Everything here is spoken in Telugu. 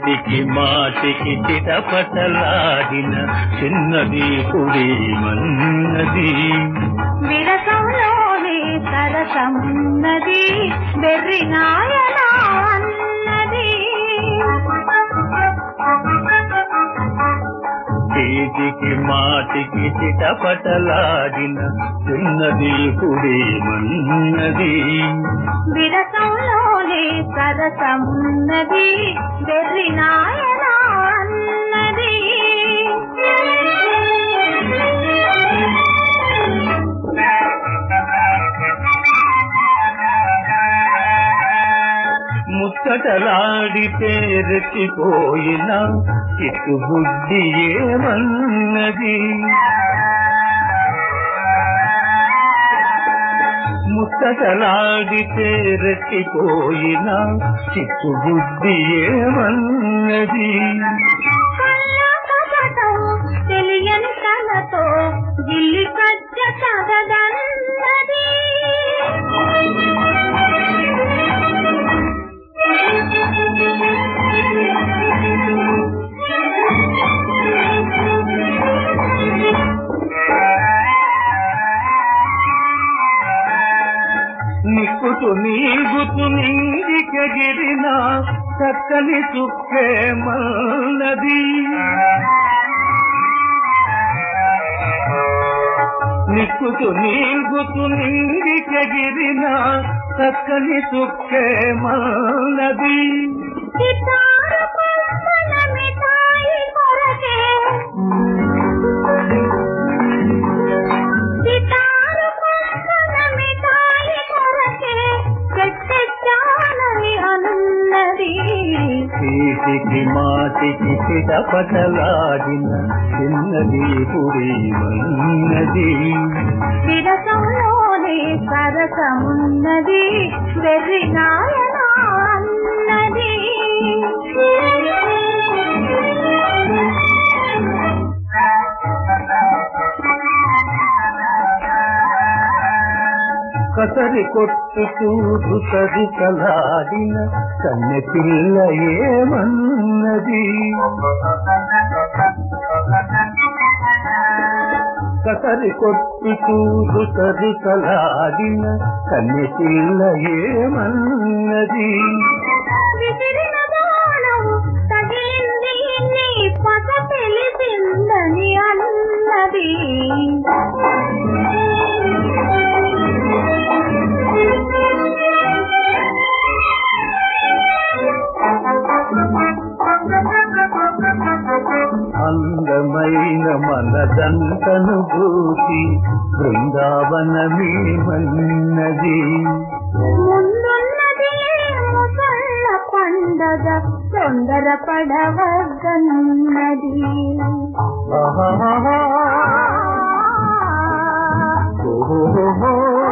చీటికి మాటికి చిటపటలాడిన చిన్నది కుడి మన్నది విరసంలోనే సరసమున్నది వెర్రి నాయన అన్నది చీటికి మాటికి చిటపటలాడిన చిన్నది కుడి మన్నది విరసంలోనే సరసమున్నది వెర్రి నాయన అన్నది ముచ్చటలాడితే రెచ్చిపోయిన చిట్టుబుద్ధి ఏమన్నది ముచ్చటలాడితే రెచ్చిపోయిన చిట్టుబుద్ధి ఏమన్నది కళ్ళ కపటం తెలియని కళతో గిల్లి కజ్జ చదదన్నది నిక్కుతు నీగుతు నింగికెగిరిన చక్కని చుక్కేమన్నది నిక్కుతు నీగుతు నింగికెగిరిన చక్కని చుక్కేమన్నది సితార కొమ్మల మిఠాయి కొరకే సితార కొమ్మల మిఠాయి కొరకే చెట్టెచ్చానని అనున్నది చీటికి మాటికి చిటపటలాడిన చిన్నది పురి మన్నది విరసంలోనే సరసమున్నది వెర్రి నాయన అన్నది కసరి కొట్టుతూ రుసరి కలాడిన కన్నె పిల్ల ఏమన్నది కసరి కొట్టుతూ రుసరి కలాడిన కన్నె పిల్ల ఏమన్నది విసిరిన బాణం తగిలింది నీ పద తెలిసిందని అన్నది అందమైన మనదంతను చూసి బృందావనమేమన్నది ముందున్నది ముసళ్ళ పండగ తొందర పడవద్దన్నది ఆహాహా. ఓహోహో.